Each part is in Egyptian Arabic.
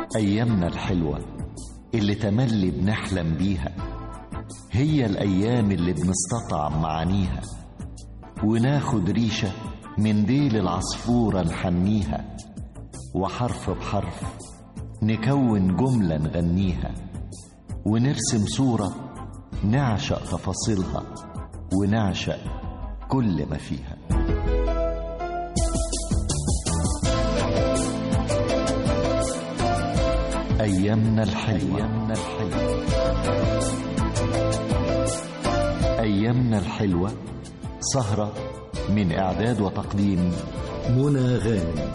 أيامنا الحلوة اللي تملي بنحلم بيها هي الأيام اللي بنستطعم معانيها وناخد ريشة من ديل العصفورة نحنيها وحرف بحرف نكون جملة نغنيها ونرسم صورة نعشق تفاصيلها ونعشق كل ما فيها أيامنا الحلوة أيامنا الحلوة أيامنا الحلوة سهرة من إعداد وتقديم منى غانم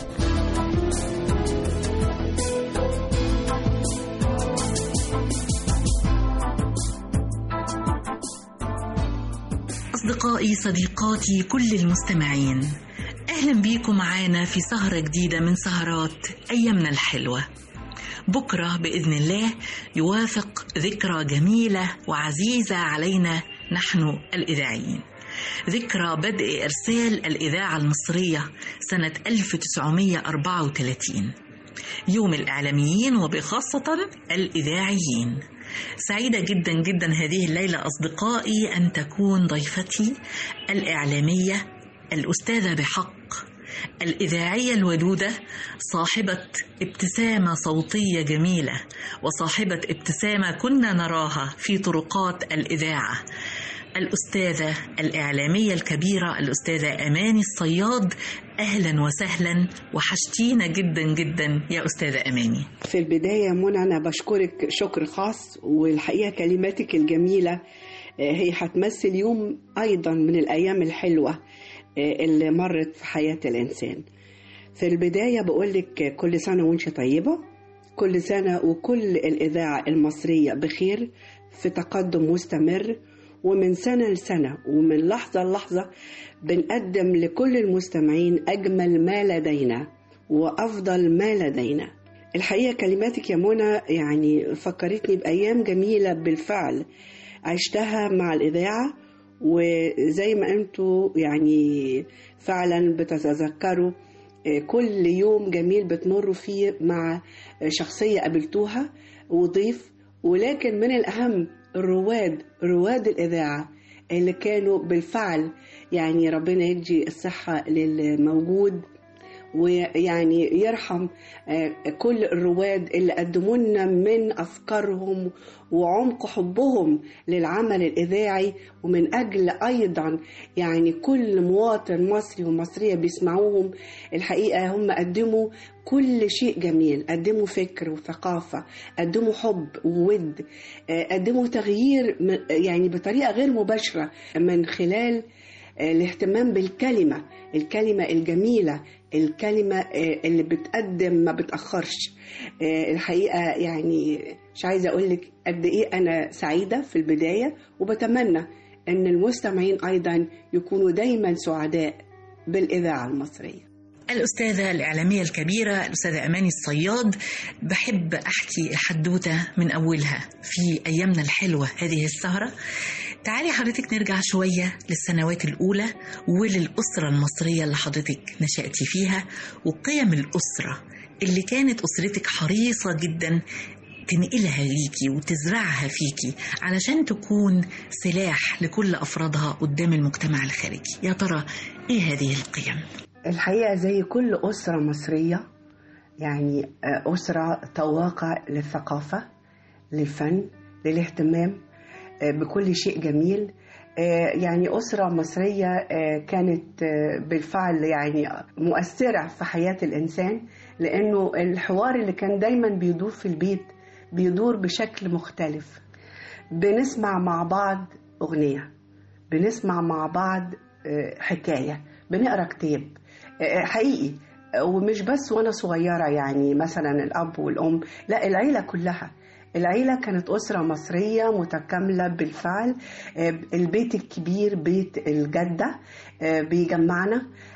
أصدقائي صديقاتي كل المستمعين أهلا بيكم معانا في سهرة جديدة من سهرات أيامنا الحلوة بكرة بإذن الله يوافق ذكرى جميلة وعزيزة علينا نحن الإذاعيين ذكرى بدء إرسال الإذاعة المصرية سنة 1934 يوم الإعلاميين وبخاصة الإذاعيين سعيدة جدا جدا هذه الليلة أصدقائي أن تكون ضيفتي الإعلامية الأستاذة بحق الإذاعية الودودة صاحبة ابتسامة صوتية جميلة وصاحبة ابتسامة كنا نراها في طرقات الإذاعة الأستاذة الإعلامية الكبيرة الأستاذة أماني الصياد أهلا وسهلا وحشتينا جدا جدا يا أستاذة أماني في البداية منى أنا بشكرك شكر خاص والحقيقة كلماتك الجميلة هي هتمثل يوم أيضا من الأيام الحلوة اللي مرت في حياة الإنسان في البداية بقولك كل سنة وانت طيبة كل سنة وكل الإذاعة المصرية بخير في تقدم مستمر ومن سنة لسنة ومن لحظة للحظة بنقدم لكل المستمعين أجمل ما لدينا وأفضل ما لدينا الحقيقة كلماتك يا منى يعني فكرتني بأيام جميلة بالفعل عشتها مع الإذاعة وزي ما أنتوا يعني فعلا بتتذكروا كل يوم جميل بتمروا فيه مع شخصية قابلتوها وضيف ولكن من الأهم الرواد رواد الإذاعة اللي كانوا بالفعل يعني ربنا يدي الصحة للموجود ويعني يرحم كل الرواد اللي قدموا لنا من أفكارهم وعمق حبهم للعمل الإذاعي ومن أجل أيضا يعني كل مواطن مصري ومصرية بيسمعوهم الحقيقة هم قدموا كل شيء جميل قدموا فكر وثقافة قدموا حب وود قدموا تغيير يعني بطريقة غير مباشرة من خلال الاهتمام بالكلمة الكلمة الجميلة الكلمة اللي بتقدم ما بتأخرش الحقيقة يعني مش عايزة أقولك قد إيه أنا سعيدة في البداية وبتمنى أن المستمعين أيضا يكونوا دايما سعداء بالإذاعة المصرية الأستاذة الإعلامية الكبيرة الأستاذة أماني الصياد بحب أحكي الحدوتة من أولها في أيامنا الحلوة هذه السهرة تعالي حضرتك نرجع شوية للسنوات الأولى وللأسرة المصرية اللي حضرتك نشأتي فيها وقيم الأسرة اللي كانت أسرتك حريصة جدا تنقلها ليكي وتزرعها فيكي علشان تكون سلاح لكل أفرادها قدام المجتمع الخارجي يا ترى إيه هذه القيم؟ الحقيقة زي كل أسرة مصرية يعني أسرة طواقة للثقافة للفن للاهتمام بكل شيء جميل يعني أسرة مصرية كانت بالفعل يعني مؤثرة في حياة الإنسان لأنه الحوار اللي كان دايما بيدور في البيت بيدور بشكل مختلف بنسمع مع بعض أغنية بنسمع مع بعض حكاية بنقرا كتاب حقيقي ومش بس وانا صغيره يعني مثلا الاب والام لا العيله كلها العيلة كانت أسرة مصرية متكاملة بالفعل البيت الكبير بيت الجدة بيجمعنا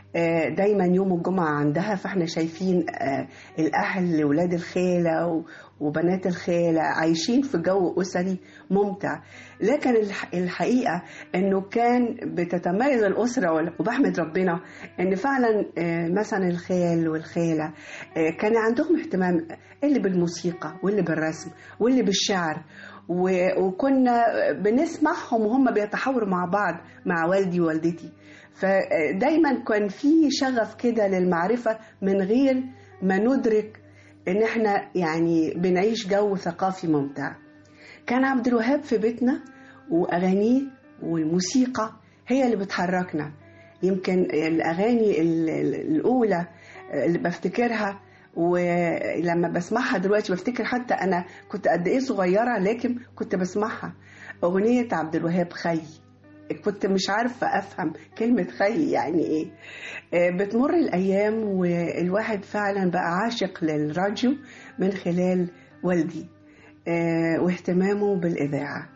آه، دايما يوم الجمعة عندها فاحنا شايفين آه، الأهل ولاد الخالة و- وبنات الخالة عايشين في جو أسري ممتع لكن الح- الحقيقة أنه كان بتتميز الأسرة وال- وبحمد ربنا أن فعلا آه، مثلا الخال والخالة آه، كان عندهم اهتمام اللي بالموسيقى واللي بالرسم واللي بالشعر و- وكنا بنسمعهم وهم بيتحاوروا مع بعض مع والدي ووالدتي فدايما كان في شغف كده للمعرفة من غير ما ندرك ان احنا يعني بنعيش جو ثقافي ممتع كان عبد الوهاب في بيتنا واغانيه والموسيقى هي اللي بتحركنا يمكن الاغاني ال- ال- الاولى اللي بفتكرها ولما بسمعها دلوقتي بفتكر حتى انا كنت قد ايه صغيره لكن كنت بسمعها اغنيه عبد الوهاب خي كنت مش عارفه افهم كلمه خي يعني ايه آه، بتمر الايام والواحد فعلا بقى عاشق للراديو من خلال والدي آه، واهتمامه بالاذاعه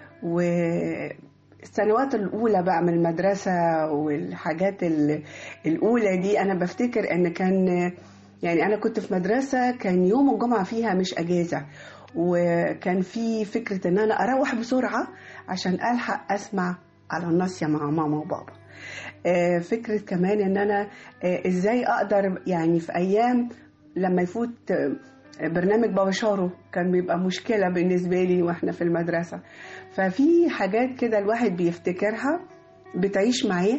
والسنوات الأولى بقى من المدرسة والحاجات ال- الأولى دي أنا بفتكر إن كان يعني أنا كنت في مدرسة كان يوم الجمعة فيها مش أجازة وكان في فكرة إن أنا أروح بسرعة عشان ألحق أسمع على الناصية مع ماما وبابا آه، فكرة كمان إن أنا آه، إزاي أقدر يعني في أيام لما يفوت آه، برنامج بابا شارو كان بيبقى مشكلة بالنسبة لي وإحنا في المدرسة ففي حاجات كده الواحد بيفتكرها بتعيش معاه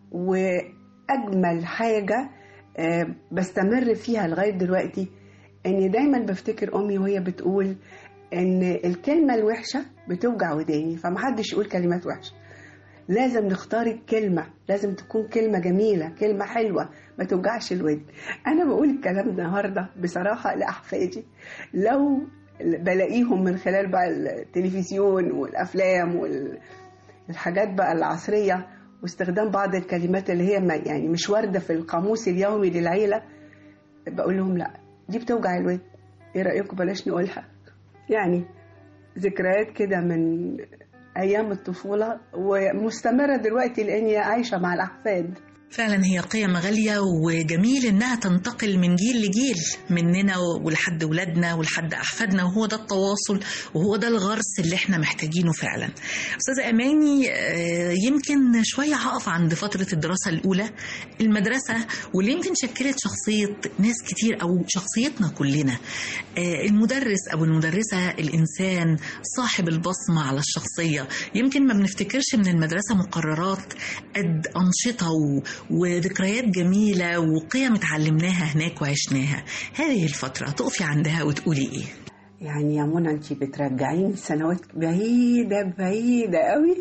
وأجمل حاجة آه، بستمر فيها لغاية دلوقتي إني دايما بفتكر أمي وهي بتقول إن الكلمة الوحشة بتوجع وداني فمحدش يقول كلمات وحشة لازم نختار الكلمة لازم تكون كلمة جميلة كلمة حلوة ما توجعش الود أنا بقول الكلام النهاردة بصراحة لأحفادي لو بلاقيهم من خلال بقى التلفزيون والأفلام والحاجات بقى العصرية واستخدام بعض الكلمات اللي هي ما يعني مش واردة في القاموس اليومي للعيلة بقول لهم لا دي بتوجع الود ايه رأيكم بلاش نقولها يعني ذكريات كده من ايام الطفوله ومستمره دلوقتي لاني عايشه مع الاحفاد فعلا هي قيم غالية وجميل إنها تنتقل من جيل لجيل مننا ولحد ولادنا ولحد أحفادنا وهو ده التواصل وهو ده الغرس اللي احنا محتاجينه فعلا أستاذة أماني آه، يمكن شوية هقف عند فترة الدراسة الأولى المدرسة واللي يمكن شكلت شخصية ناس كتير أو شخصيتنا كلنا آه، المدرس أو المدرسة الإنسان صاحب البصمة على الشخصية يمكن ما بنفتكرش من المدرسة مقررات قد أنشطة و... وذكريات جميلة وقيم اتعلمناها هناك وعشناها هذه الفترة تقفي عندها وتقولي إيه يعني يا منى انت بترجعيني سنوات بعيده بعيده قوي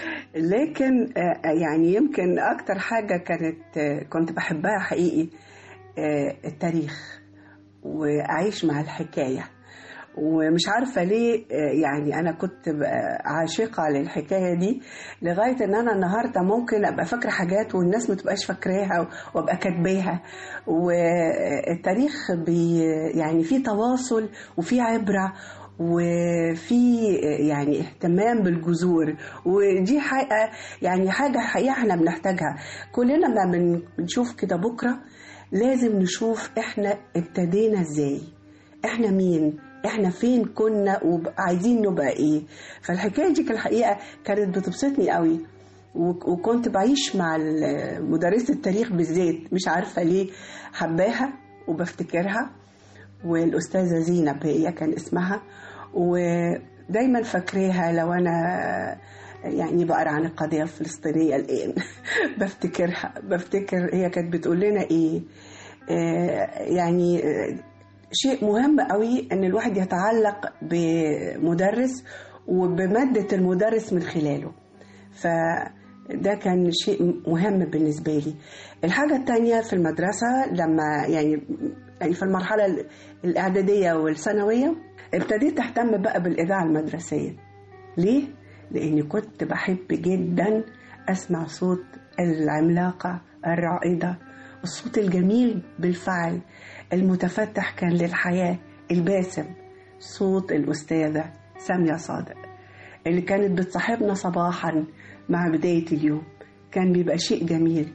لكن آه، يعني يمكن اكتر حاجه كانت آه، كنت بحبها حقيقي آه، التاريخ واعيش مع الحكايه ومش عارفة ليه آه، يعني أنا كنت بقى عاشقة للحكاية دي لغاية إن أنا النهاردة ممكن أبقى فاكرة حاجات والناس ما تبقاش فاكراها وأبقى كاتباها والتاريخ بي يعني في تواصل وفي عبرة وفي يعني اهتمام بالجذور ودي حقيقة يعني حاجة حقيقة احنا بنحتاجها كلنا لما بنشوف كده بكرة لازم نشوف احنا ابتدينا ازاي احنا مين احنا فين كنا وعايزين نبقى ايه فالحكايه دي الحقيقه كانت بتبسطني قوي و- وكنت بعيش مع ال- مدرسة التاريخ بالذات مش عارفة ليه حباها وبفتكرها والأستاذة زينب هي كان اسمها ودايما فاكراها لو أنا يعني بقرا عن القضية الفلسطينية الآن بفتكرها بفتكر هي كانت بتقول لنا إيه آه، يعني آه، شيء مهم قوي ان الواحد يتعلق بمدرس وبمادة المدرس من خلاله فده كان شيء مهم بالنسبة لي الحاجة التانية في المدرسة لما يعني يعني في المرحلة الإعدادية والثانوية ابتديت أهتم بقى بالإذاعة المدرسية ليه؟ لأني كنت بحب جدا أسمع صوت العملاقة الرائدة الصوت الجميل بالفعل المتفتح كان للحياة الباسم صوت الأستاذة سامية صادق اللي كانت بتصاحبنا صباحا مع بداية اليوم كان بيبقى شيء جميل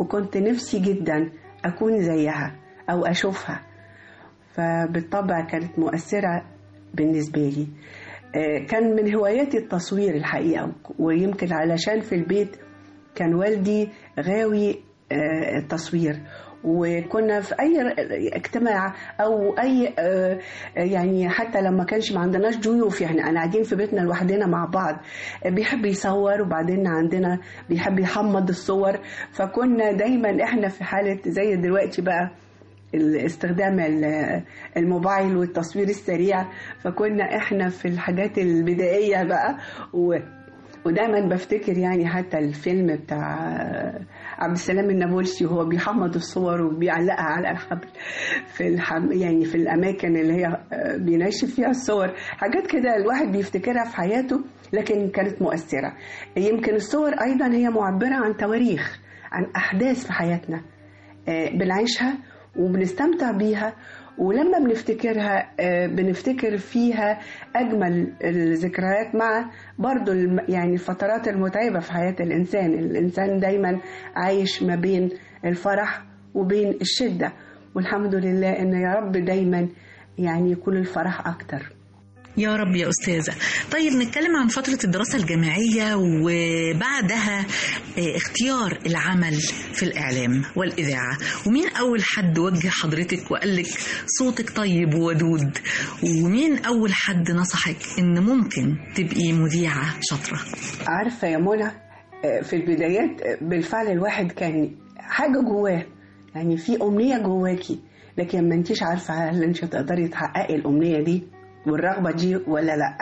وكنت نفسي جدا أكون زيها أو أشوفها فبالطبع كانت مؤثرة بالنسبة لي آه، كان من هواياتي التصوير الحقيقة ويمكن علشان في البيت كان والدي غاوي آه، التصوير وكنا في اي اجتماع او اي آه، يعني حتى لما كانش ما عندناش ضيوف يعني انا قاعدين في بيتنا لوحدنا مع بعض بيحب يصور وبعدين عندنا بيحب يحمض الصور فكنا دايما احنا في حاله زي دلوقتي بقى استخدام ال- الموبايل والتصوير السريع فكنا احنا في الحاجات البدائيه بقى و ودايما بفتكر يعني حتى الفيلم بتاع عبد السلام النابلسي وهو بيحمض الصور وبيعلقها على الحبل في الحم يعني في الاماكن اللي هي بينشف فيها الصور حاجات كده الواحد بيفتكرها في حياته لكن كانت مؤثره يمكن الصور ايضا هي معبره عن تواريخ عن احداث في حياتنا آه، بنعيشها وبنستمتع بيها ولما بنفتكرها آه، بنفتكر فيها أجمل الذكريات مع برضو الم- يعني الفترات المتعبة في حياة الإنسان الإنسان دايما عايش ما بين الفرح وبين الشدة والحمد لله إن يا رب دايما يعني يكون الفرح أكتر يا رب يا أستاذة طيب نتكلم عن فترة الدراسة الجامعية وبعدها آه، اختيار العمل في الإعلام والإذاعة ومين أول حد وجه حضرتك وقال لك صوتك طيب وودود ومين أول حد نصحك إن ممكن تبقي مذيعة شاطرة عارفة يا منى آه، في البدايات آه، بالفعل الواحد كان حاجة جواه يعني في أمنية جواكي لكن ما انتيش عارفة هل انت تقدري تحققي الأمنية دي والرغبة دي ولا لأ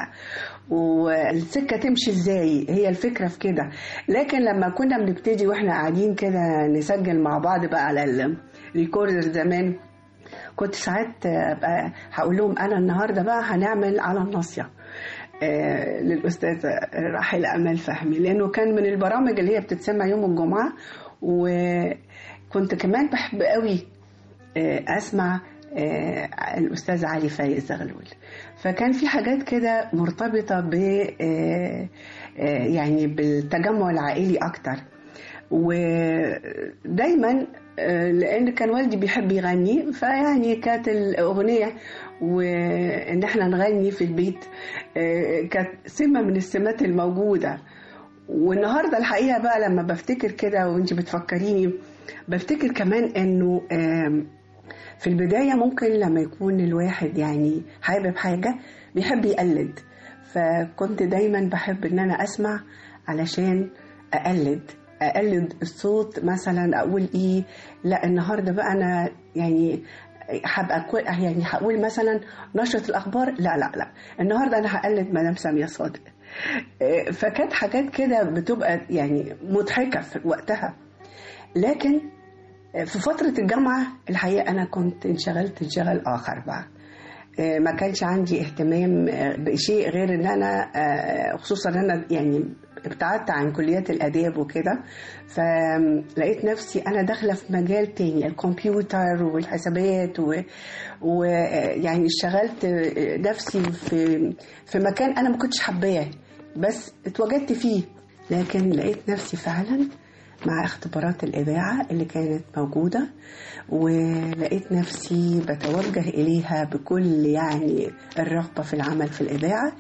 والسكة تمشي ازاي هي الفكرة في كده لكن لما كنا بنبتدي واحنا قاعدين كده نسجل مع بعض بقى على الريكوردر زمان كنت ساعات ابقى هقول لهم انا النهارده بقى هنعمل على الناصيه آه، للاستاذه راحل امل فهمي لانه كان من البرامج اللي هي بتتسمع يوم الجمعه وكنت كمان بحب قوي آه، اسمع آه، الاستاذ علي فايز زغلول فكان في حاجات كده مرتبطه ب آه، آه، يعني بالتجمع العائلي اكتر ودايما آه، لان كان والدي بيحب يغني فيعني كانت الاغنيه وان احنا نغني في البيت آه، كانت سمه من السمات الموجوده والنهارده الحقيقه بقى لما بفتكر كده وانت بتفكريني بفتكر كمان انه آم، في البدايه ممكن لما يكون الواحد يعني حابب حاجه بيحب يقلد فكنت دايما بحب ان انا اسمع علشان اقلد اقلد الصوت مثلا اقول ايه لا النهارده بقى انا يعني هبقى كو- يعني هقول مثلا نشرة الأخبار لا لا لا النهارده أنا هقلد مدام سامية صادق آه، فكانت حاجات كده بتبقى يعني مضحكة في وقتها لكن في فترة الجامعة الحقيقة أنا كنت انشغلت انشغال آخر بقى آه، ما كانش عندي اهتمام آه، بشيء غير ان انا آه، خصوصا ان انا يعني ابتعدت عن كليات الاداب وكده فلقيت نفسي انا داخله في مجال تاني الكمبيوتر والحسابات ويعني اشتغلت آه، نفسي في في مكان انا ما كنتش حباه بس اتوجدت فيه لكن لقيت نفسي فعلا مع اختبارات الإذاعة اللي كانت موجودة ولقيت نفسي بتوجه إليها بكل يعني الرغبة في العمل في الإذاعة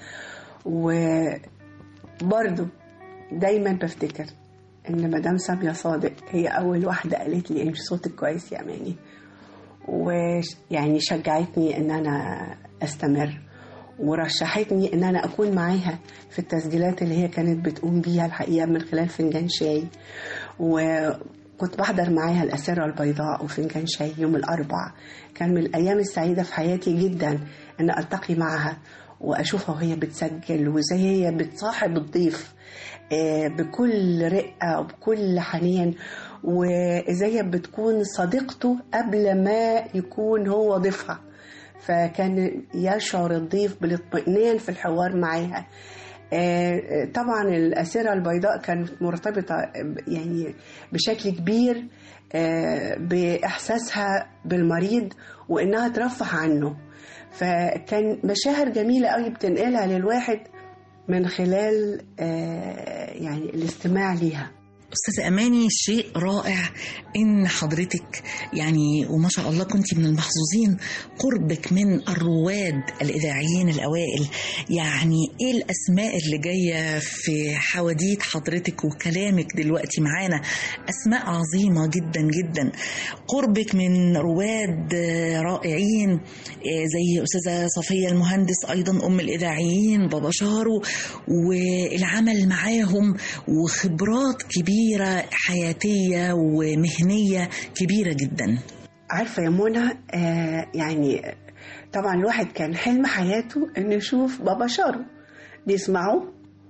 وبرضو دايما بفتكر إن مدام سامية صادق هي أول واحدة قالت لي أنت صوتك كويس يا أماني ويعني شجعتني إن أنا أستمر ورشحتني ان انا اكون معاها في التسجيلات اللي هي كانت بتقوم بيها الحقيقه من خلال فنجان شاي وكنت بحضر معاها الأسرة البيضاء وفنجان شاي يوم الأربع كان من الأيام السعيدة في حياتي جدا أن ألتقي معها وأشوفها وهي بتسجل وزي هي بتصاحب الضيف آه، بكل رقة وبكل حنين وإزاي هي بتكون صديقته قبل ما يكون هو ضيفها فكان يشعر الضيف بالاطمئنان في الحوار معاها آه، طبعا الأسرة البيضاء كانت مرتبطة يعني بشكل كبير آه، بإحساسها بالمريض وإنها ترفه عنه فكان مشاعر جميلة قوي بتنقلها للواحد من خلال آه، يعني الاستماع ليها أستاذة أماني شيء رائع إن حضرتك يعني وما شاء الله كنت من المحظوظين قربك من الرواد الإذاعيين الأوائل يعني إيه الأسماء اللي جاية في حواديت حضرتك وكلامك دلوقتي معانا أسماء عظيمة جدا جدا قربك من رواد رائعين زي أستاذة صفية المهندس أيضا أم الإذاعيين بابا شارو والعمل معاهم وخبرات كبيرة كبيرة حياتية ومهنية كبيرة جدا عارفة يا منى آه يعني طبعا الواحد كان حلم حياته انه يشوف بابا شارو بيسمعه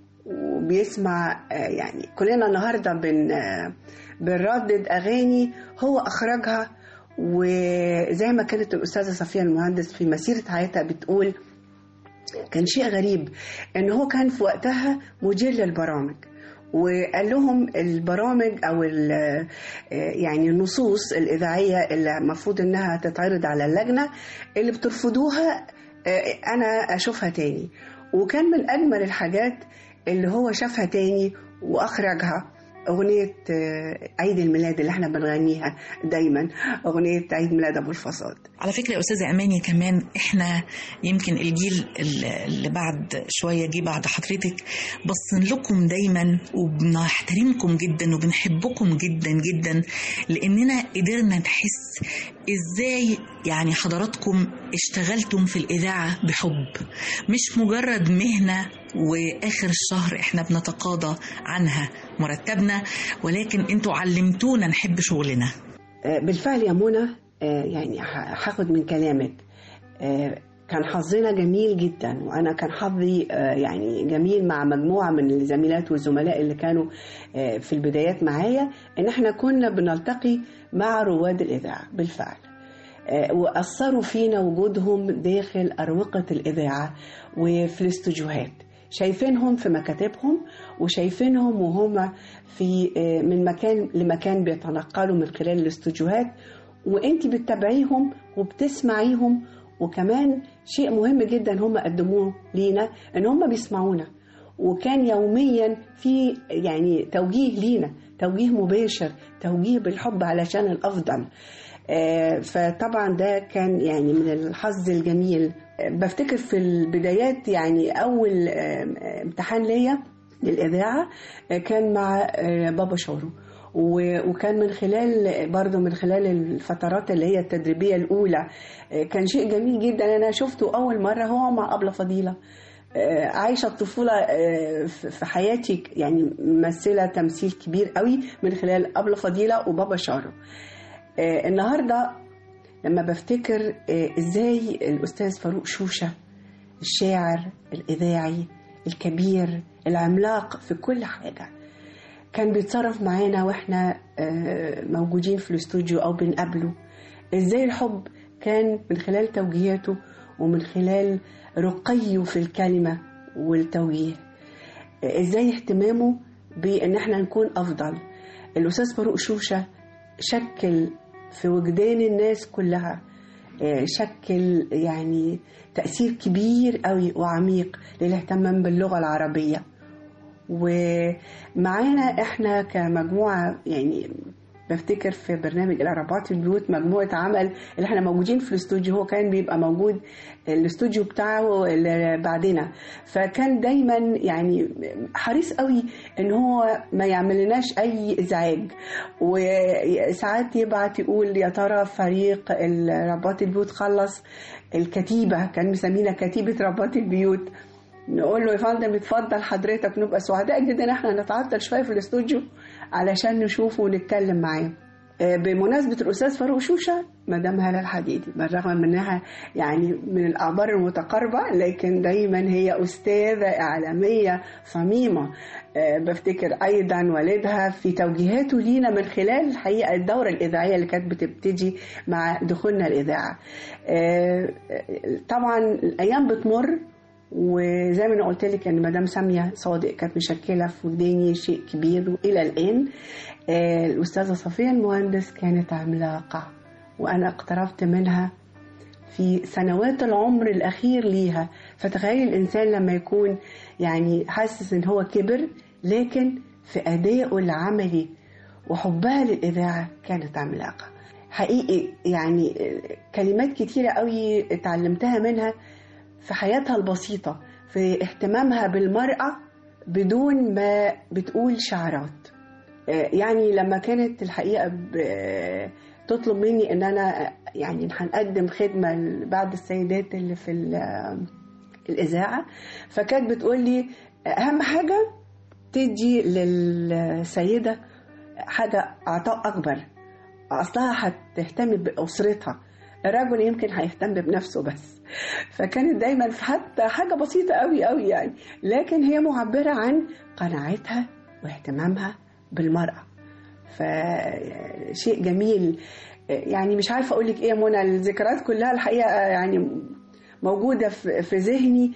وبيسمع آه يعني كلنا النهارده بن آه بنردد اغاني هو اخرجها وزي ما كانت الاستاذه صفيه المهندس في مسيره حياتها بتقول كان شيء غريب ان هو كان في وقتها مدير للبرامج وقال لهم البرامج او يعني النصوص الاذاعيه اللي المفروض انها تتعرض على اللجنه اللي بترفضوها انا اشوفها تاني وكان من اجمل الحاجات اللي هو شافها تاني واخرجها أغنية عيد الميلاد اللي احنا بنغنيها دايما أغنية عيد ميلاد أبو الفصاد على فكرة يا أستاذة أماني كمان احنا يمكن الجيل اللي بعد شوية جه بعد حضرتك بصن لكم دايما وبنحترمكم جدا وبنحبكم جدا جدا لأننا قدرنا نحس ازاي يعني حضراتكم اشتغلتم في الإذاعة بحب مش مجرد مهنة واخر الشهر احنا بنتقاضى عنها مرتبنا ولكن انتوا علمتونا نحب شغلنا بالفعل يا منى يعني هاخد من كلامك كان حظنا جميل جدا وانا كان حظي يعني جميل مع مجموعه من الزميلات والزملاء اللي كانوا في البدايات معايا ان احنا كنا بنلتقي مع رواد الاذاعه بالفعل واثروا فينا وجودهم داخل اروقه الاذاعه وفي الاستوديوهات شايفينهم في مكاتبهم وشايفينهم وهم في من مكان لمكان بيتنقلوا من خلال الاستوديوهات وانت بتتابعيهم وبتسمعيهم وكمان شيء مهم جدا هم قدموه لينا ان هم بيسمعونا وكان يوميا في يعني توجيه لينا توجيه مباشر توجيه بالحب علشان الافضل فطبعا ده كان يعني من الحظ الجميل بفتكر في البدايات يعني اول امتحان ليا للاذاعه كان مع بابا شورو وكان من خلال برضه من خلال الفترات اللي هي التدريبيه الاولى كان شيء جميل جدا انا شفته اول مره هو مع ابله فضيله عايشه الطفوله في حياتي يعني ممثله تمثيل كبير قوي من خلال ابله فضيله وبابا شارو النهارده لما بفتكر ازاي الاستاذ فاروق شوشه الشاعر الاذاعي الكبير العملاق في كل حاجه كان بيتصرف معانا واحنا موجودين في الاستوديو او بنقابله ازاي الحب كان من خلال توجيهاته ومن خلال رقيه في الكلمه والتوجيه ازاي اهتمامه بان احنا نكون افضل الاستاذ فاروق شوشه شكل في وجدان الناس كلها شكل يعني تأثير كبير قوي وعميق للاهتمام باللغة العربية ومعانا احنا كمجموعة يعني بفتكر في برنامج العربات في البيوت مجموعة عمل اللي احنا موجودين في الاستوديو هو كان بيبقى موجود الاستوديو بتاعه اللي بعدنا فكان دايما يعني حريص قوي ان هو ما يعملناش اي ازعاج وساعات يبعت يقول يا ترى فريق رباط البيوت خلص الكتيبة كان مسمينا كتيبة رباط البيوت نقول له يا فندم اتفضل حضرتك نبقى سعداء جدا احنا نتعطل شويه في الاستوديو علشان نشوفه ونتكلم معاه بمناسبة الأستاذ فاروق شوشة مدام هالة الحديدي بالرغم من أنها يعني من الأعمار المتقاربة لكن دايما هي أستاذة إعلامية صميمة بفتكر أيضا والدها في توجيهاته لينا من خلال الحقيقة الدورة الإذاعية اللي كانت بتبتدي مع دخولنا الإذاعة طبعا الأيام بتمر وزي ما انا قلت لك ان مدام ساميه صادق كانت مشكله في وداني شيء كبير والى الان آه الاستاذه صفيه المهندس كانت عملاقه وانا اقتربت منها في سنوات العمر الاخير ليها فتخيل الانسان لما يكون يعني حاسس ان هو كبر لكن في ادائه العملي وحبها للإذاعة كانت عملاقة حقيقي يعني كلمات كتيرة قوي اتعلمتها منها في حياتها البسيطة في اهتمامها بالمرأة بدون ما بتقول شعارات يعني لما كانت الحقيقة تطلب مني ان انا يعني هنقدم خدمة لبعض السيدات اللي في الإذاعة فكانت بتقول لي أهم حاجة تدي للسيدة حاجة عطاء أكبر أصلها هتهتم بأسرتها الرجل يمكن هيهتم بنفسه بس فكانت دايما في حتى حاجة بسيطة قوي قوي يعني لكن هي معبرة عن قناعتها واهتمامها بالمرأة فشيء جميل يعني مش عارفة أقول لك إيه يا منى الذكريات كلها الحقيقة يعني موجودة في ذهني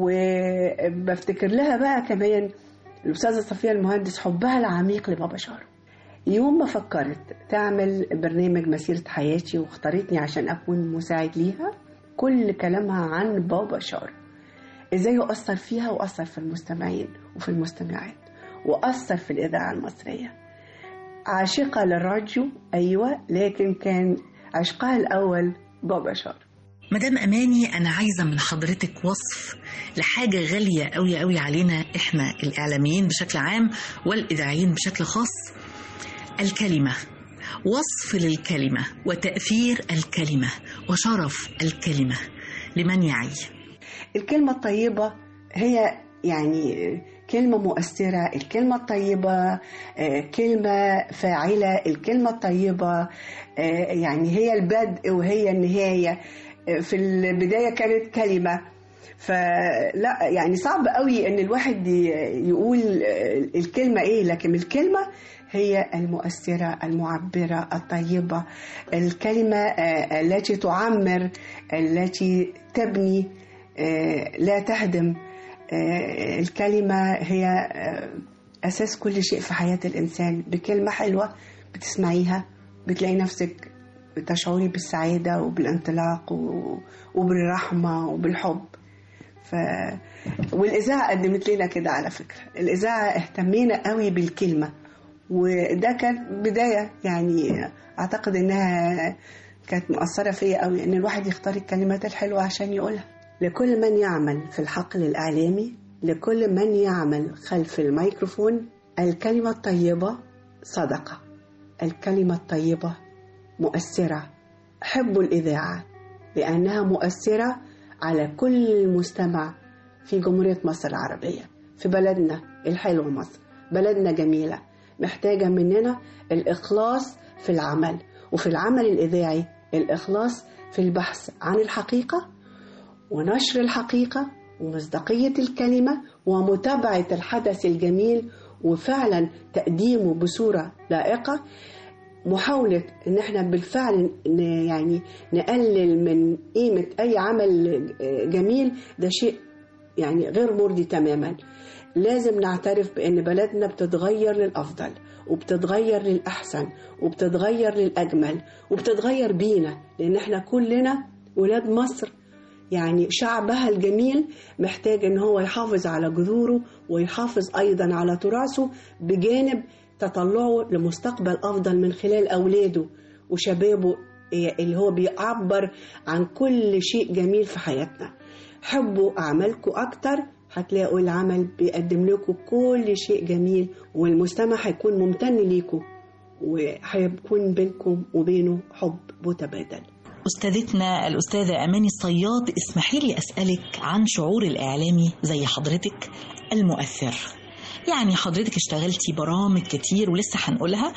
وبفتكر لها بقى كمان الأستاذة صفية المهندس حبها العميق لبابا شارو يوم ما فكرت تعمل برنامج مسيرة حياتي واختارتني عشان أكون مساعد ليها كل كلامها عن بابا شارو إزاي هو أثر فيها وأثر في المستمعين وفي المستمعات وأثر في الإذاعة المصرية عاشقة للراديو أيوة لكن كان عشقها الأول بابا شارو مدام أماني أنا عايزة من حضرتك وصف لحاجة غالية قوي قوي علينا إحنا الإعلاميين بشكل عام والإذاعيين بشكل خاص الكلمة وصف للكلمة وتأثير الكلمة وشرف الكلمة لمن يعي الكلمة الطيبة هي يعني كلمة مؤثرة الكلمة الطيبة كلمة فاعلة الكلمة الطيبة يعني هي البدء وهي النهاية في البداية كانت كلمة فلا يعني صعب قوي ان الواحد يقول الكلمة ايه لكن الكلمة هي المؤثرة المعبرة الطيبة الكلمة التي تعمر التي تبني لا تهدم الكلمة هي أساس كل شيء في حياة الإنسان بكلمة حلوة بتسمعيها بتلاقي نفسك تشعري بالسعادة وبالانطلاق وبالرحمة وبالحب ف... والإذاعة قدمت لنا كده على فكرة الإذاعة اهتمينا قوي بالكلمة وده كان بداية يعني أعتقد إنها كانت مؤثرة فيا قوي إن الواحد يختار الكلمات الحلوة عشان يقولها لكل من يعمل في الحقل الإعلامي لكل من يعمل خلف الميكروفون الكلمة الطيبة صدقة الكلمة الطيبة مؤثرة حبوا الإذاعة لأنها مؤثرة على كل مستمع في جمهورية مصر العربية في بلدنا الحلوة مصر بلدنا جميلة محتاجة مننا الإخلاص في العمل وفي العمل الإذاعي الإخلاص في البحث عن الحقيقة ونشر الحقيقة ومصداقية الكلمة ومتابعة الحدث الجميل وفعلا تقديمه بصورة لائقة محاولة ان احنا بالفعل يعني نقلل من قيمة اي عمل جميل ده شيء يعني غير مرضي تماما لازم نعترف بان بلدنا بتتغير للافضل وبتتغير للاحسن وبتتغير للاجمل وبتتغير بينا لان احنا كلنا ولاد مصر يعني شعبها الجميل محتاج ان هو يحافظ على جذوره ويحافظ ايضا على تراثه بجانب تطلعه لمستقبل افضل من خلال اولاده وشبابه اللي هو بيعبر عن كل شيء جميل في حياتنا حبوا اعمالكم اكتر هتلاقوا العمل بيقدم لكم كل شيء جميل والمستمع هيكون ممتن ليكم وهيكون بينكم وبينه حب متبادل أستاذتنا الأستاذة أماني الصياد اسمحي لي أسألك عن شعور الإعلامي زي حضرتك المؤثر يعني حضرتك اشتغلتي برامج كتير ولسه هنقولها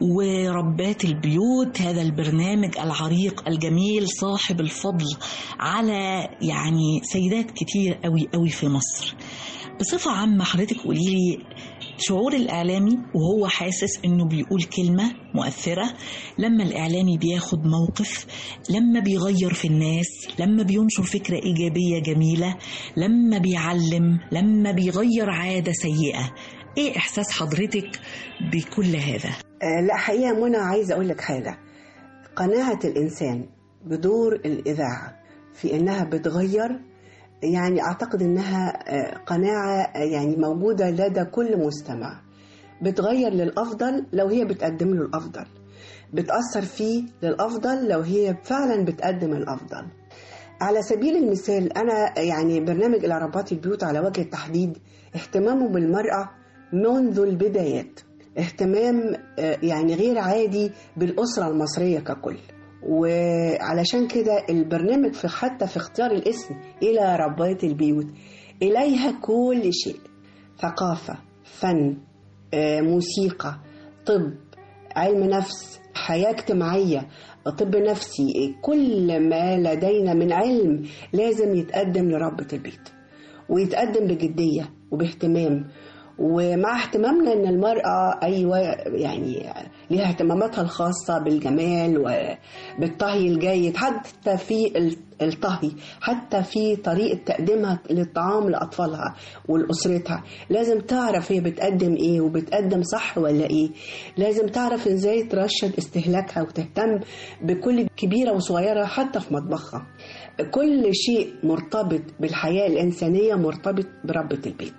وربات البيوت هذا البرنامج العريق الجميل صاحب الفضل على يعني سيدات كتير قوي قوي في مصر بصفة عامة حضرتك قولي لي شعور الإعلامي وهو حاسس إنه بيقول كلمة مؤثرة لما الإعلامي بياخد موقف لما بيغير في الناس لما بينشر فكرة إيجابية جميلة لما بيعلم لما بيغير عادة سيئة إيه إحساس حضرتك بكل هذا؟ أه لا حقيقة منى عايزة أقول لك حاجة قناعة الإنسان بدور الإذاعة في إنها بتغير يعني أعتقد إنها قناعة يعني موجودة لدى كل مستمع بتغير للأفضل لو هي بتقدم له الأفضل بتأثر فيه للأفضل لو هي فعلا بتقدم الأفضل على سبيل المثال أنا يعني برنامج إلى رباط البيوت على وجه التحديد اهتمامه بالمرأة منذ البدايات اهتمام يعني غير عادي بالأسرة المصرية ككل وعلشان كده البرنامج في حتى في اختيار الاسم إلى ربات البيوت إليها كل شيء ثقافة فن موسيقى طب علم نفس حياة اجتماعية طب نفسي كل ما لدينا من علم لازم يتقدم لربة البيت ويتقدم بجدية وباهتمام ومع اهتمامنا ان المرأة ايوه يعني ليها اهتماماتها الخاصة بالجمال وبالطهي الجيد حتى في الطهي حتى في طريقة تقديمها للطعام لأطفالها ولأسرتها لازم تعرف هي بتقدم ايه وبتقدم صح ولا ايه لازم تعرف ازاي ترشد استهلاكها وتهتم بكل كبيرة وصغيرة حتى في مطبخها كل شيء مرتبط بالحياة الإنسانية مرتبط بربة البيت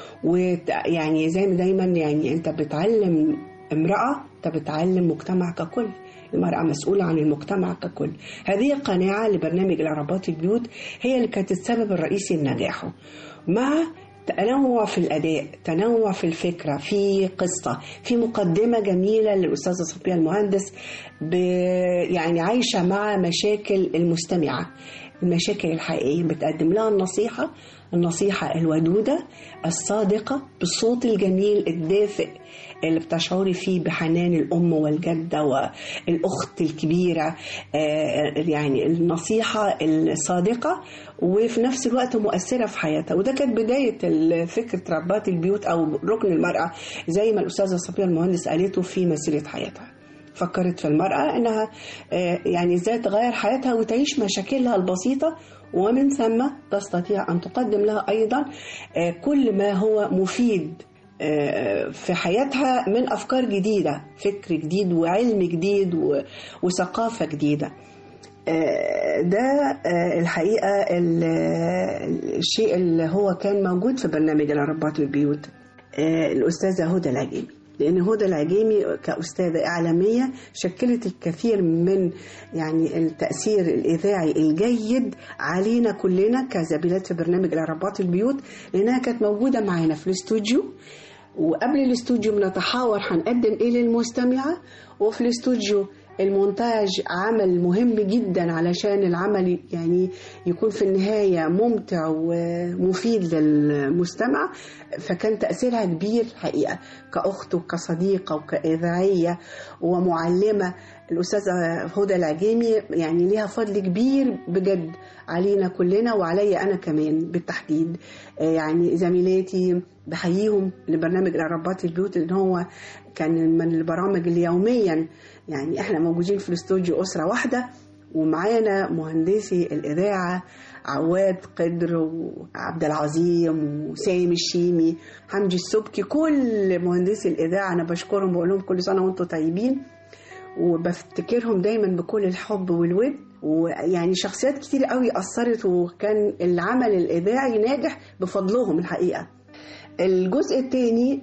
ويعني زي ما دايما يعني انت بتعلم امرأة انت بتعلم مجتمع ككل المرأة مسؤولة عن المجتمع ككل هذه قناعة لبرنامج العربات البيوت هي اللي كانت السبب الرئيسي لنجاحه مع تنوع في الأداء تنوع في الفكرة في قصة في مقدمة جميلة للأستاذة صفية المهندس ب يعني عايشة مع مشاكل المستمعة المشاكل الحقيقية بتقدم لها النصيحة النصيحة الودودة الصادقة بالصوت الجميل الدافئ اللي بتشعري فيه بحنان الأم والجدة والأخت الكبيرة يعني النصيحة الصادقة وفي نفس الوقت مؤثرة في حياتها وده كانت بداية فكرة ربات البيوت أو ركن المرأة زي ما الأستاذة صفية المهندس قالته في مسيرة حياتها فكرت في المرأة إنها يعني إزاي تغير حياتها وتعيش مشاكلها البسيطة ومن ثم تستطيع أن تقدم لها أيضا كل ما هو مفيد في حياتها من أفكار جديدة فكر جديد وعلم جديد وثقافة جديدة ده الحقيقة الشيء اللي هو كان موجود في برنامج العربات البيوت الأستاذة هدى العجيبي لأن هدى العجيمي كأستاذة إعلامية شكلت الكثير من يعني التأثير الإذاعي الجيد علينا كلنا كزميلات في برنامج العربات البيوت لأنها كانت موجودة معانا في الاستوديو وقبل الاستوديو بنتحاور هنقدم ايه للمستمعة وفي الاستوديو المونتاج عمل مهم جدا علشان العمل يعني يكون في النهاية ممتع ومفيد للمستمع فكان تأثيرها كبير حقيقة كأخت وكصديقة وكإذاعية ومعلمة الأستاذة هدى العجيمي يعني ليها فضل كبير بجد علينا كلنا وعلي أنا كمان بالتحديد يعني زميلاتي بحييهم لبرنامج العربات البيوت لأن هو كان من البرامج اللي يوميا يعني احنا موجودين في الاستوديو أسرة واحدة ومعانا مهندسي الإذاعة عواد قدر وعبد العظيم وسامي الشيمي حمدي السبكي كل مهندسي الإذاعة أنا بشكرهم بقول لهم كل سنة وأنتم طيبين وبفتكرهم دايما بكل الحب والود ويعني شخصيات كتير قوي أثرت وكان العمل الإذاعي ناجح بفضلهم الحقيقة الجزء الثاني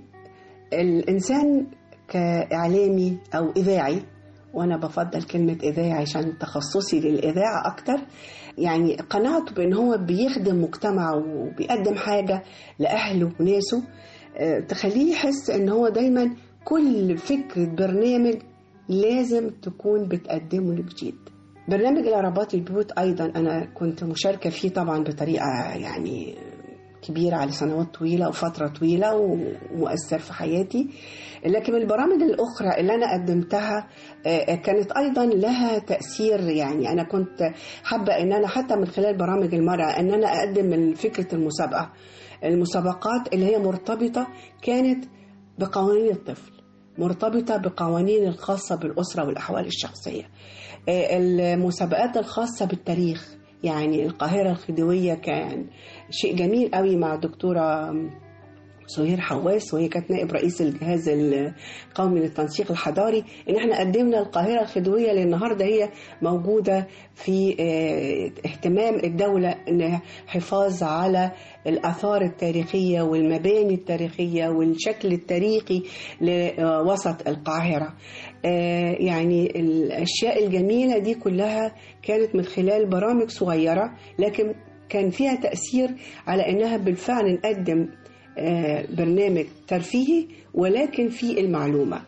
الإنسان كإعلامي أو إذاعي وأنا بفضل كلمة إذاعي عشان تخصصي للإذاعة أكتر يعني قناعته بأن هو بيخدم مجتمعه وبيقدم حاجة لأهله وناسه تخليه يحس أن هو دايما كل فكرة برنامج لازم تكون بتقدمه لجديد برنامج العربات البيوت أيضا أنا كنت مشاركة فيه طبعا بطريقة يعني كبيرة على سنوات طويلة وفترة طويلة ومؤثر في حياتي لكن البرامج الأخرى اللي أنا قدمتها كانت أيضا لها تأثير يعني أنا كنت حابة أن أنا حتى من خلال برامج المرأة أن أنا أقدم من فكرة المسابقة المسابقات اللي هي مرتبطة كانت بقوانين الطفل مرتبطة بقوانين الخاصة بالأسرة والأحوال الشخصية المسابقات الخاصة بالتاريخ يعني القاهرة الخديوية كان شيء جميل قوي مع الدكتورة سهير حواس وهي كانت نائب رئيس الجهاز القومي للتنسيق الحضاري ان احنا قدمنا القاهره الخديويه اللي النهارده هي موجوده في اه اهتمام الدوله ان حفاظ على الاثار التاريخيه والمباني التاريخيه والشكل التاريخي لوسط القاهره اه يعني الاشياء الجميله دي كلها كانت من خلال برامج صغيره لكن كان فيها تاثير على انها بالفعل نقدم برنامج ترفيهي ولكن في المعلومة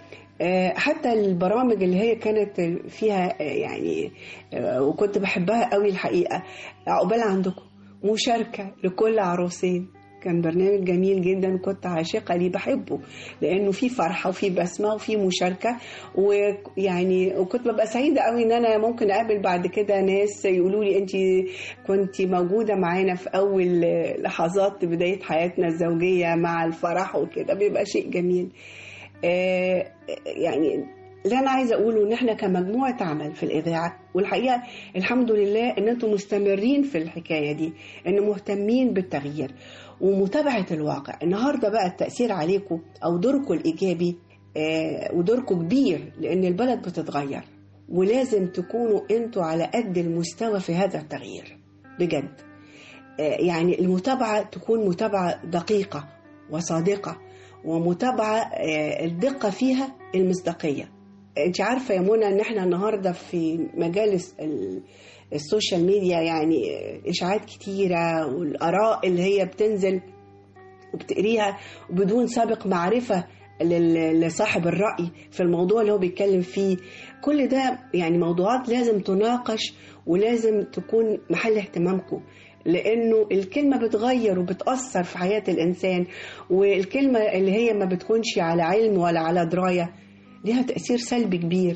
حتى البرامج اللي هي كانت فيها يعني وكنت بحبها قوي الحقيقة عقبال عندكم مشاركة لكل عروسين كان برنامج جميل جدا كنت عاشقة ليه بحبه لأنه في فرحة وفي بسمة وفي مشاركة ويعني وكنت ببقى سعيدة قوي إن أنا ممكن أقابل بعد كده ناس يقولوا لي أنت كنت موجودة معانا في أول لحظات بداية حياتنا الزوجية مع الفرح وكده بيبقى شيء جميل آه يعني اللي انا عايزه اقوله ان احنا كمجموعه عمل في الاذاعه والحقيقه الحمد لله ان انتم مستمرين في الحكايه دي ان مهتمين بالتغيير ومتابعه الواقع النهارده بقى التاثير عليكم او دوركم الايجابي آه ودوركم كبير لان البلد بتتغير ولازم تكونوا انتوا على قد المستوى في هذا التغيير بجد آه يعني المتابعه تكون متابعه دقيقه وصادقه ومتابعه آه الدقه فيها المصداقيه انت عارفه يا منى ان احنا النهارده في مجال السوشيال ميديا يعني اشاعات كتيره والاراء اللي هي بتنزل وبتقريها بدون سابق معرفه لصاحب الراي في الموضوع اللي هو بيتكلم فيه كل ده يعني موضوعات لازم تناقش ولازم تكون محل اهتمامكم لانه الكلمه بتغير وبتاثر في حياه الانسان والكلمه اللي هي ما بتكونش على علم ولا على درايه لها تأثير سلبي كبير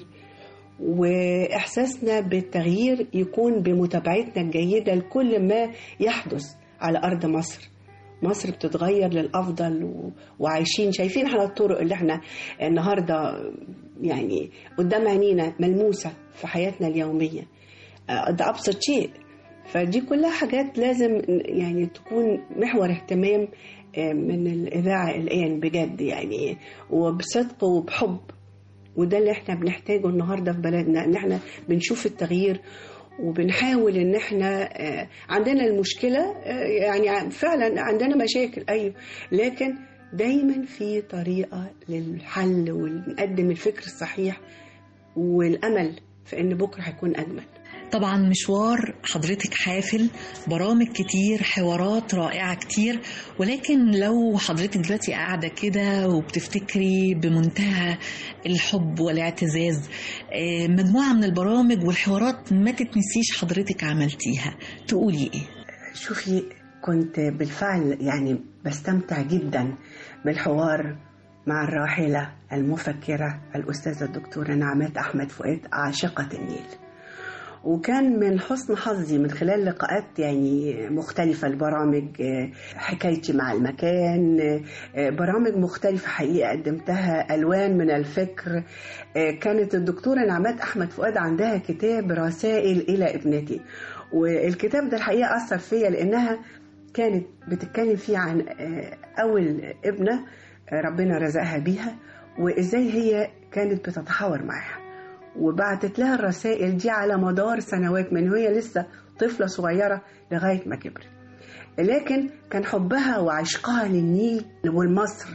وإحساسنا بالتغيير يكون بمتابعتنا الجيدة لكل ما يحدث على أرض مصر مصر بتتغير للأفضل و... وعايشين شايفين احنا الطرق اللي احنا النهاردة يعني قدام عينينا ملموسة في حياتنا اليومية ده أبسط شيء فدي كلها حاجات لازم يعني تكون محور اهتمام من الإذاعة الآن بجد يعني وبصدق وبحب وده اللي احنا بنحتاجه النهارده في بلدنا ان احنا بنشوف التغيير وبنحاول ان احنا عندنا المشكله يعني فعلا عندنا مشاكل ايوه لكن دايما في طريقه للحل ونقدم الفكر الصحيح والامل في ان بكره هيكون اجمل طبعا مشوار حضرتك حافل برامج كتير حوارات رائعة كتير ولكن لو حضرتك دلوقتي قاعدة كده وبتفتكري بمنتهى الحب والاعتزاز مجموعة من البرامج والحوارات ما تتنسيش حضرتك عملتيها تقولي ايه؟ شوفي كنت بالفعل يعني بستمتع جدا بالحوار مع الراحلة المفكرة الأستاذة الدكتورة نعمات أحمد فؤاد عاشقة النيل وكان من حسن حظي من خلال لقاءات يعني مختلفة البرامج حكايتي مع المكان برامج مختلفة حقيقة قدمتها ألوان من الفكر كانت الدكتورة نعمات أحمد فؤاد عندها كتاب رسائل إلى ابنتي والكتاب ده الحقيقة أثر فيا لأنها كانت بتتكلم فيه عن أول ابنة ربنا رزقها بيها وإزاي هي كانت بتتحاور معاها وبعتت لها الرسائل دي على مدار سنوات من وهي لسه طفلة صغيرة لغاية ما كبرت لكن كان حبها وعشقها للنيل والمصر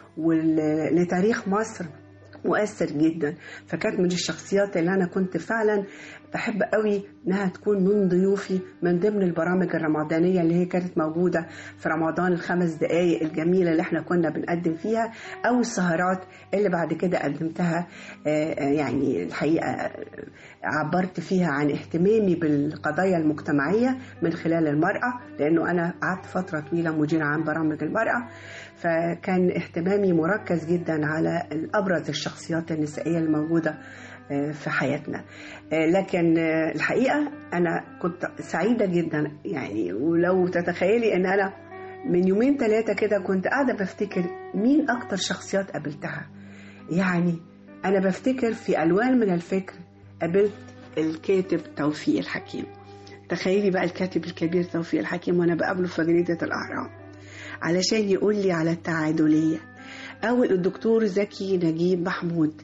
ولتاريخ مصر مؤثر جدا فكانت من الشخصيات اللي انا كنت فعلا بحب قوي انها تكون من ضيوفي من ضمن البرامج الرمضانيه اللي هي كانت موجوده في رمضان الخمس دقائق الجميله اللي احنا كنا بنقدم فيها او السهرات اللي بعد كده قدمتها يعني الحقيقه عبرت فيها عن اهتمامي بالقضايا المجتمعيه من خلال المراه لانه انا قعدت فتره طويله مديره عن برامج المراه فكان اهتمامي مركز جدا على ابرز الشخصيات النسائيه الموجوده في حياتنا لكن الحقيقه انا كنت سعيده جدا يعني ولو تتخيلي ان انا من يومين ثلاثه كده كنت قاعده بفتكر مين اكتر شخصيات قابلتها يعني انا بفتكر في الوان من الفكر قابلت الكاتب توفيق الحكيم تخيلي بقى الكاتب الكبير توفيق الحكيم وانا بقابله في جريده الاهرام علشان يقول لي على التعادلية أو الدكتور زكي نجيب محمود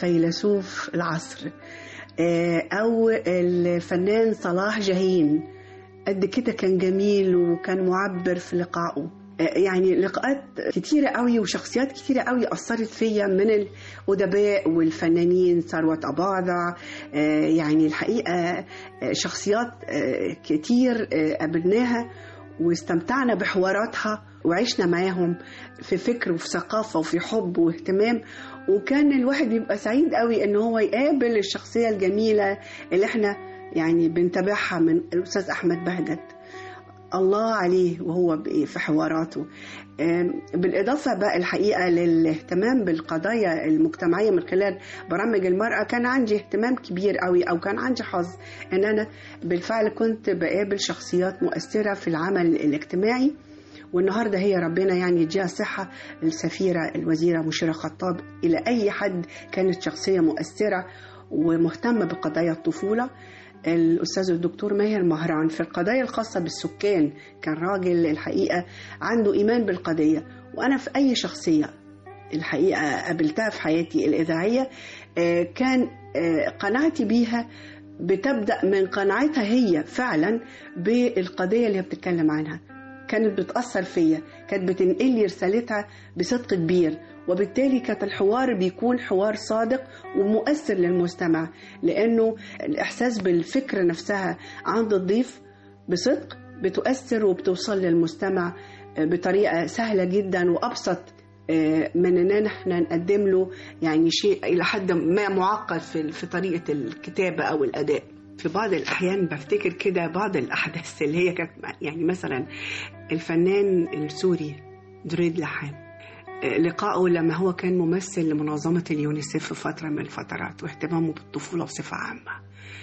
فيلسوف العصر آه، أو الفنان صلاح جاهين قد كده كان جميل وكان معبر في لقائه آه، يعني لقاءات كتيرة قوي وشخصيات كتيرة قوي أثرت فيا من الأدباء والفنانين ثروت أباضع آه، يعني الحقيقة آه، شخصيات آه، كتير آه، قابلناها واستمتعنا بحواراتها وعشنا معاهم في فكر وفي ثقافة وفي حب واهتمام وكان الواحد بيبقى سعيد قوي ان هو يقابل الشخصية الجميلة اللي احنا يعني بنتابعها من الأستاذ أحمد بهجت الله عليه وهو ب- في حواراته آم، بالإضافة بقى الحقيقة للاهتمام بالقضايا المجتمعية من خلال برامج المرأة كان عندي اهتمام كبير قوي أو كان عندي حظ أن أنا بالفعل كنت بقابل شخصيات مؤثرة في العمل الاجتماعي والنهارده هي ربنا يعني يديها الصحة السفيرة الوزيرة مشيرة خطاب إلى أي حد كانت شخصية مؤثرة ومهتمة بقضايا الطفولة الأستاذ الدكتور ماهر مهران في القضايا الخاصة بالسكان كان راجل الحقيقة عنده إيمان بالقضية وأنا في أي شخصية الحقيقة قابلتها في حياتي الإذاعية آه، كان آه، قناعتي بيها بتبدأ من قناعتها هي فعلا بالقضية اللي هي بتتكلم عنها كانت بتأثر فيا كانت بتنقل لي رسالتها بصدق كبير وبالتالي كانت الحوار بيكون حوار صادق ومؤثر للمستمع لأنه الإحساس بالفكرة نفسها عند الضيف بصدق بتؤثر وبتوصل للمستمع بطريقة سهلة جدا وأبسط آه، من ان احنا نقدم له يعني شيء الى حد ما معقد في في طريقه الكتابه او الاداء في بعض الاحيان بفتكر كده بعض الاحداث اللي هي كانت يعني مثلا الفنان السوري دريد لحام آه، لقائه لما هو كان ممثل لمنظمة اليونيسيف في فترة من الفترات واهتمامه بالطفولة بصفة عامة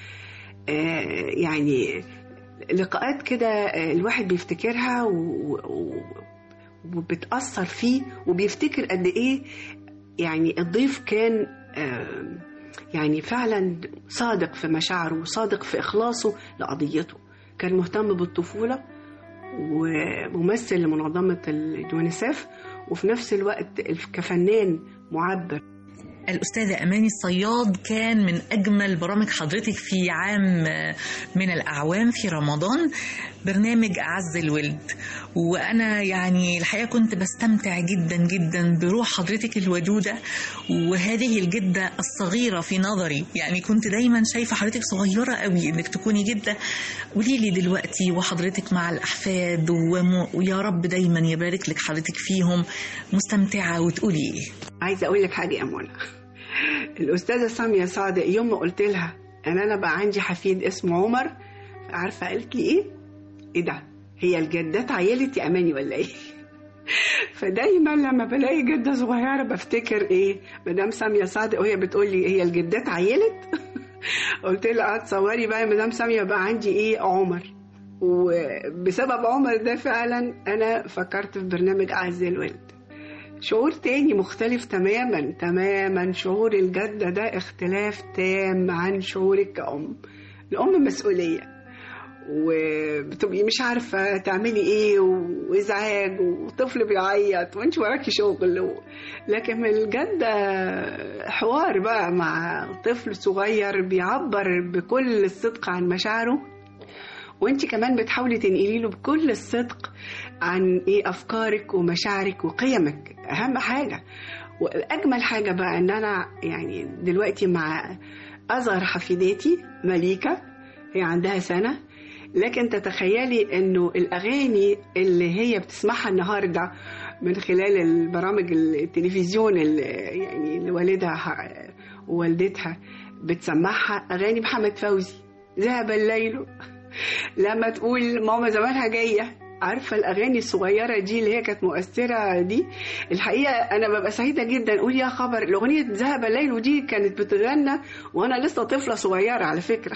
آه، يعني لقاءات كده آه، الواحد بيفتكرها و... و... وبتأثر فيه وبيفتكر قد إيه يعني الضيف كان آه، يعني فعلا صادق في مشاعره وصادق في إخلاصه لقضيته كان مهتم بالطفولة وممثل لمنظمة اليونيسيف وفي نفس الوقت كفنان معبر الأستاذة أماني الصياد كان من أجمل برامج حضرتك في عام من الأعوام في رمضان برنامج أعز الولد وأنا يعني الحقيقة كنت بستمتع جدا جدا بروح حضرتك الودودة وهذه الجدة الصغيرة في نظري يعني كنت دايما شايفة حضرتك صغيرة قوي إنك تكوني جدة قولي لي دلوقتي وحضرتك مع الأحفاد وم... ويا رب دايما يبارك لك حضرتك فيهم مستمتعة وتقولي إيه عايزة أقول لك حاجة يا منى الأستاذة سامية صادق يوم ما قلت لها أن أنا بقى عندي حفيد اسمه عمر عارفة قالت لي إيه؟ إيه ده؟ هي الجدات عيلت يا أماني ولا إيه؟ فدايما لما بلاقي جدة صغيرة بفتكر إيه؟ مدام سامية صادق وهي بتقول لي هي الجدات عيلت؟ قلت لها اه تصوري بقى مدام سامية بقى عندي إيه؟ عمر وبسبب عمر ده فعلا أنا فكرت في برنامج أعز الولد شعور تاني مختلف تماما تماما شعور الجدة ده اختلاف تام عن شعورك كأم الأم مسؤولية وبتبقي مش عارفة تعملي ايه وازعاج وطفل بيعيط وانت وراكي شغل و... لكن الجدة حوار بقى مع طفل صغير بيعبر بكل الصدق عن مشاعره وانت كمان بتحاولي تنقلي له بكل الصدق عن ايه افكارك ومشاعرك وقيمك اهم حاجه واجمل حاجه بقى ان انا يعني دلوقتي مع اصغر حفيداتي مليكه هي عندها سنه لكن تتخيلي انه الاغاني اللي هي بتسمعها النهارده من خلال البرامج التلفزيون اللي يعني اللي والدها ووالدتها بتسمعها اغاني محمد فوزي ذهب الليل لما تقول ماما زمانها جايه عارفه الاغاني الصغيره دي اللي هي كانت مؤثره دي الحقيقه انا ببقى سعيده جدا اقول يا خبر الاغنيه ذهب الليل ودي كانت بتغنى وانا لسه طفله صغيره على فكره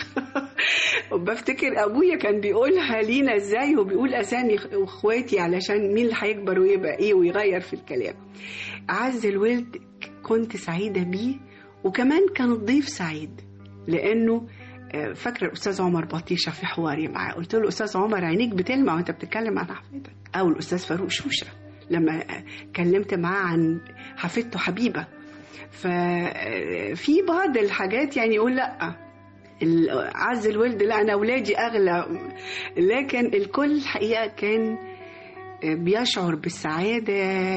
وبفتكر ابويا كان بيقولها لينا ازاي وبيقول اسامي اخواتي علشان مين اللي هيكبر ويبقى ايه ويغير في الكلام اعز الولد كنت سعيده بيه وكمان كان الضيف سعيد لانه فاكره الاستاذ عمر بطيشه في حواري معاه قلت له استاذ عمر عينيك بتلمع وانت بتتكلم عن حفيدك او الاستاذ فاروق شوشه لما كلمت معاه عن حفيدته حبيبة ففي بعض الحاجات يعني يقول لأ عز الولد لا أنا أولادي أغلى لكن الكل الحقيقة كان بيشعر بالسعادة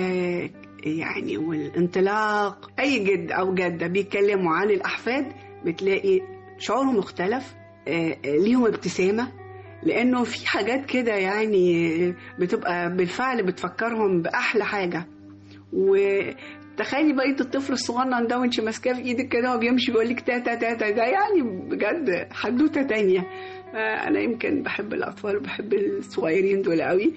يعني والانطلاق أي جد أو جدة بيتكلموا عن الأحفاد بتلاقي شعورهم مختلف ليهم ابتسامة لأنه في حاجات كده يعني بتبقى بالفعل بتفكرهم بأحلى حاجة وتخيلي بقية الطفل الصغنن ده وانت ماسكاه في ايدك كده وبيمشي بيقول لك تاتا تاتا ده يعني بجد حدوته تانية أنا يمكن بحب الأطفال وبحب الصغيرين دول قوي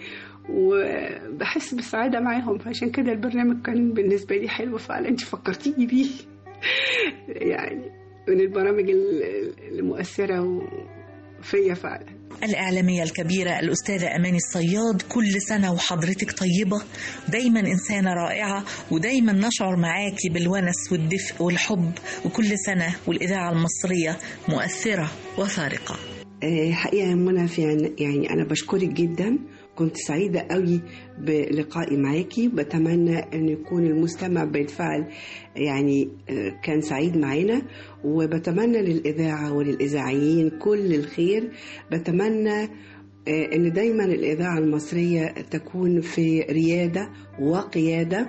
وبحس بالسعادة معاهم فعشان كده البرنامج كان بالنسبة لي حلو فعلا انت فكرتيني بيه يعني من البرامج المؤثرة فيا فعلا الإعلامية الكبيرة الأستاذة أماني الصياد كل سنة وحضرتك طيبة دايما إنسانة رائعة ودايما نشعر معاكي بالونس والدفء والحب وكل سنة والإذاعة المصرية مؤثرة وفارقة حقيقة يا منى يعني أنا بشكرك جدا كنت سعيدة قوي بلقائي معاكي بتمنى أن يكون المستمع بالفعل يعني كان سعيد معانا وبتمنى للإذاعة وللإذاعيين كل الخير بتمنى أن دايما الإذاعة المصرية تكون في ريادة وقيادة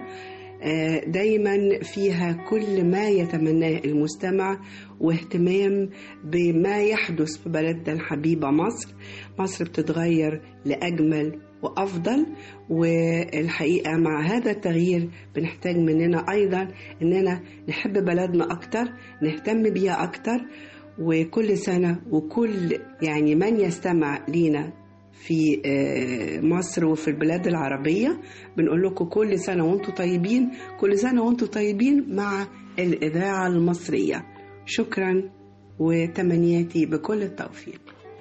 دايما فيها كل ما يتمناه المستمع واهتمام بما يحدث في بلدنا الحبيبة مصر مصر بتتغير لأجمل وأفضل والحقيقة مع هذا التغيير بنحتاج مننا أيضا أننا نحب بلدنا أكتر نهتم بيها أكتر وكل سنة وكل يعني من يستمع لينا في مصر وفي البلاد العربية بنقول لكم كل سنة وانتم طيبين كل سنة وانتم طيبين مع الإذاعة المصرية شكرا وتمنياتي بكل التوفيق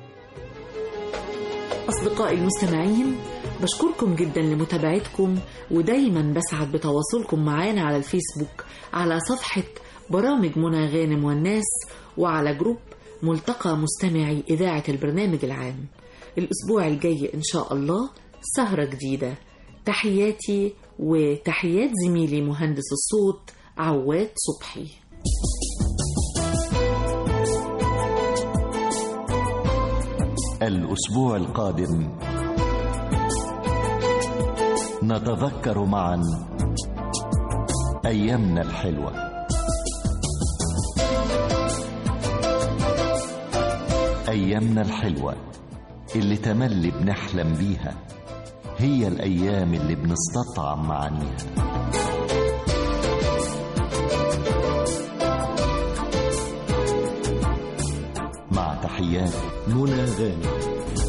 أصدقائي المستمعين بشكركم جدا لمتابعتكم ودايما بسعد بتواصلكم معانا على الفيسبوك على صفحة برامج منى غانم والناس وعلى جروب ملتقى مستمعي إذاعة البرنامج العام الأسبوع الجاي إن شاء الله سهرة جديدة تحياتي وتحيات زميلي مهندس الصوت عواد صبحي الأسبوع القادم نتذكر معا أيامنا الحلوة أيامنا الحلوة اللي تملي بنحلم بيها هي الأيام اللي بنستطعم معانيها مع تحيات منى غانم